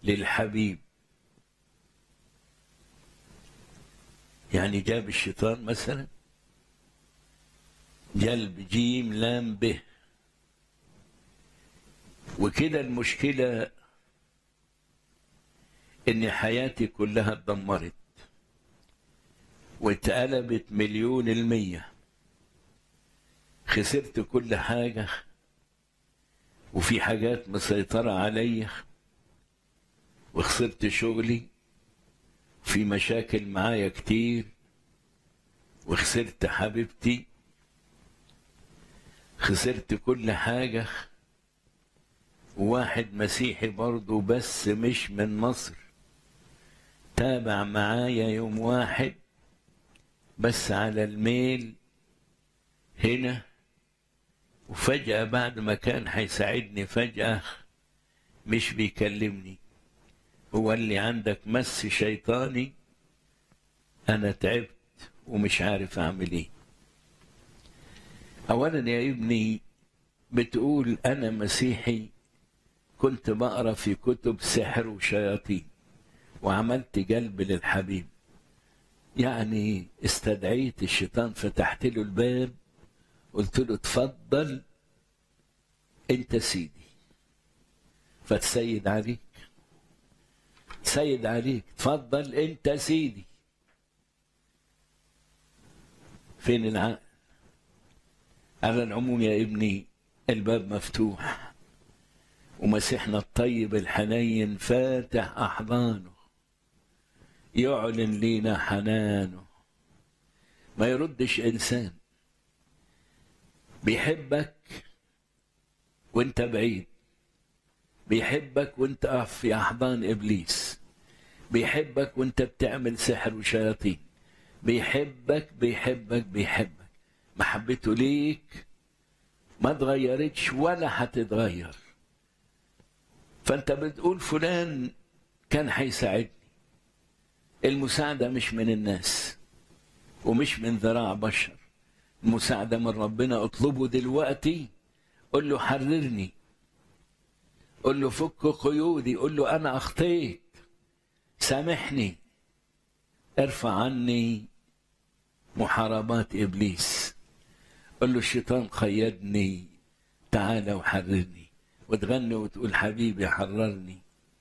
للحبيب يعني جاب الشيطان مثلا جلب جيم لام به وكده المشكلة ان حياتي كلها اتدمرت واتقلبت مليون المية خسرت كل حاجة وفي حاجات مسيطرة عليا وخسرت شغلي في مشاكل معايا كتير وخسرت حبيبتي خسرت كل حاجة وواحد مسيحي برضه بس مش من مصر تابع معايا يوم واحد بس على الميل هنا وفجأة بعد ما كان هيساعدني فجأة مش بيكلمني هو اللي عندك مس شيطاني أنا تعبت ومش عارف أعمل إيه أولا يا ابني بتقول أنا مسيحي كنت بقرا في كتب سحر وشياطين وعملت جلب للحبيب يعني استدعيت الشيطان فتحت له الباب قلت له اتفضل انت سيدي فتسيد عليك سيد عليك اتفضل انت سيدي فين العقل على العموم يا ابني الباب مفتوح ومسيحنا الطيب الحنين فاتح احضانه يعلن لينا حنانه ما يردش انسان بيحبك وانت بعيد بيحبك وانت في احضان ابليس بيحبك وانت بتعمل سحر وشياطين بيحبك بيحبك بيحبك محبته ليك ما اتغيرتش ولا هتتغير فانت بتقول فلان كان هيساعدني المساعدة مش من الناس ومش من ذراع بشر المساعدة من ربنا اطلبه دلوقتي قل له حررني قل له فك قيودي قل له أنا أخطيت سامحني ارفع عني محاربات إبليس قل له الشيطان قيدني تعالى وحررني وتغني وتقول حبيبي حررني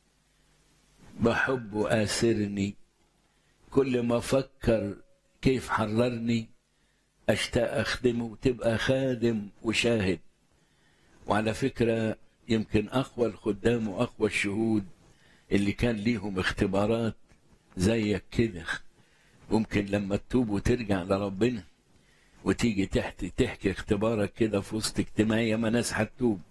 بحبه آسرني كل ما أفكر كيف حررني أشتاق أخدمه وتبقى خادم وشاهد وعلى فكرة يمكن أقوى الخدام وأقوى الشهود اللي كان ليهم اختبارات زيك كده ممكن لما تتوب وترجع لربنا وتيجي تحت تحكي اختبارك كده في وسط اجتماع ياما ناس هتتوب